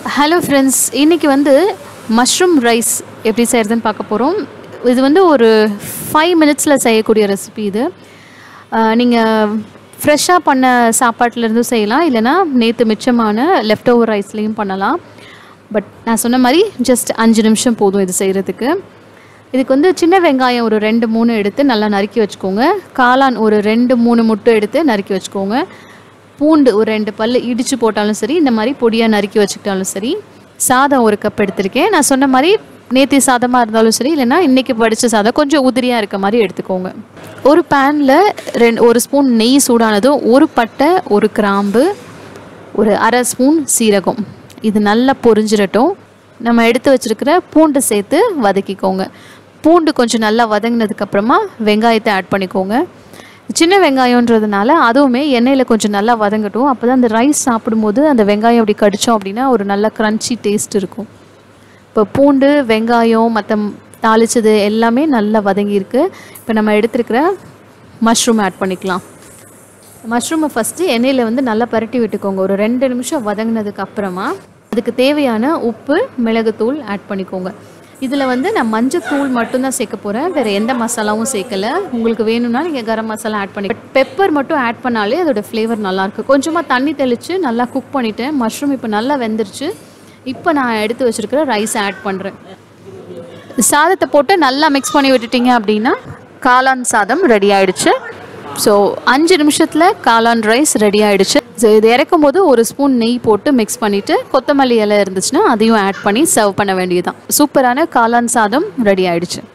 hello friends இன்றைக்கி வந்து mushroom rice எப்படி செய்கிறதுன்னு பார்க்க போகிறோம் இது வந்து ஒரு ஃபைவ் மினிட்ஸில் செய்யக்கூடிய ரெசிபி இது நீங்கள் ஃப்ரெஷ்ஷாக பண்ண சாப்பாட்டிலேருந்தும் செய்யலாம் இல்லைனா நேற்று மிச்சமான லெஃப்ட் ஓவர் ரைஸ்லேயும் பண்ணலாம் பட் நான் சொன்ன மாதிரி ஜஸ்ட் அஞ்சு நிமிஷம் போதும் இது செய்கிறதுக்கு இதுக்கு வந்து சின்ன வெங்காயம் ஒரு ரெண்டு மூணு எடுத்து நல்லா நறுக்கி வச்சுக்கோங்க காளான் ஒரு ரெண்டு மூணு முட்டை எடுத்து நறுக்கி வச்சுக்கோங்க பூண்டு ஒரு ரெண்டு பல் இடித்து போட்டாலும் சரி இந்த மாதிரி பொடியாக நறுக்கி வச்சுக்கிட்டாலும் சரி சாதம் ஒரு கப் எடுத்திருக்கேன் நான் சொன்ன மாதிரி நேத்தி சாதமாக இருந்தாலும் சரி இல்லைன்னா இன்றைக்கி படித்த சாதம் கொஞ்சம் உதிரியாக இருக்க மாதிரி எடுத்துக்கோங்க ஒரு பேனில் ரெண்டு ஒரு ஸ்பூன் நெய் சூடானதும் ஒரு பட்டை ஒரு கிராம்பு ஒரு அரை ஸ்பூன் சீரகம் இது நல்லா பொரிஞ்சிடட்டும் நம்ம எடுத்து வச்சுருக்கிற பூண்டு சேர்த்து வதக்கிக்கோங்க பூண்டு கொஞ்சம் நல்லா வதங்கினதுக்கப்புறமா வெங்காயத்தை ஆட் பண்ணிக்கோங்க சின்ன வெங்காயன்றதுனால அதுவுமே எண்ணெயில் கொஞ்சம் நல்லா வதங்கட்டும் அப்போ தான் அந்த ரைஸ் சாப்பிடும்போது அந்த வெங்காயம் அப்படி கடித்தோம் அப்படின்னா ஒரு நல்ல க்ரன்ச்சி டேஸ்ட் இருக்கும் இப்போ பூண்டு வெங்காயம் மற்ற தாளிச்சது எல்லாமே நல்லா வதங்கியிருக்கு இப்போ நம்ம எடுத்துருக்கிற மஷ்ரூம் ஆட் பண்ணிக்கலாம் மஷ்ரூமை ஃபஸ்ட்டு எண்ணெயில் வந்து நல்லா பரட்டி விட்டுக்கோங்க ஒரு ரெண்டு நிமிஷம் வதங்கினதுக்கு அப்புறமா அதுக்கு தேவையான உப்பு மிளகுத்தூள் ஆட் பண்ணிக்கோங்க இதில் வந்து நான் மஞ்சத்தூள் மட்டும்தான் சேர்க்க போகிறேன் வேறு எந்த மசாலாவும் சேர்க்கல உங்களுக்கு வேணும்னா நீங்கள் கரம் மசாலா ஆட் பண்ணி பெப்பர் மட்டும் ஆட் பண்ணாலே அதோட ஃப்ளேவர் நல்லாயிருக்கு கொஞ்சமாக தண்ணி தெளித்து நல்லா குக் பண்ணிவிட்டேன் மஷ்ரூம் இப்போ நல்லா வெந்துருச்சு இப்போ நான் எடுத்து வச்சுருக்கிற ரைஸ் ஆட் பண்ணுறேன் சாதத்தை போட்டு நல்லா மிக்ஸ் பண்ணி விட்டுட்டீங்க அப்படின்னா காளான் சாதம் ரெடி ஆயிடுச்சு ஸோ அஞ்சு நிமிஷத்தில் காளான் ரைஸ் ரெடி ஆயிடுச்சு ஸோ இது இறக்கும் போது ஒரு ஸ்பூன் நெய் போட்டு மிக்ஸ் பண்ணிவிட்டு கொத்தமல்லி இலை இருந்துச்சுன்னா அதையும் ஆட் பண்ணி சர்வ் பண்ண வேண்டியதுதான் சூப்பரான காளான் சாதம் ரெடி ஆயிடுச்சு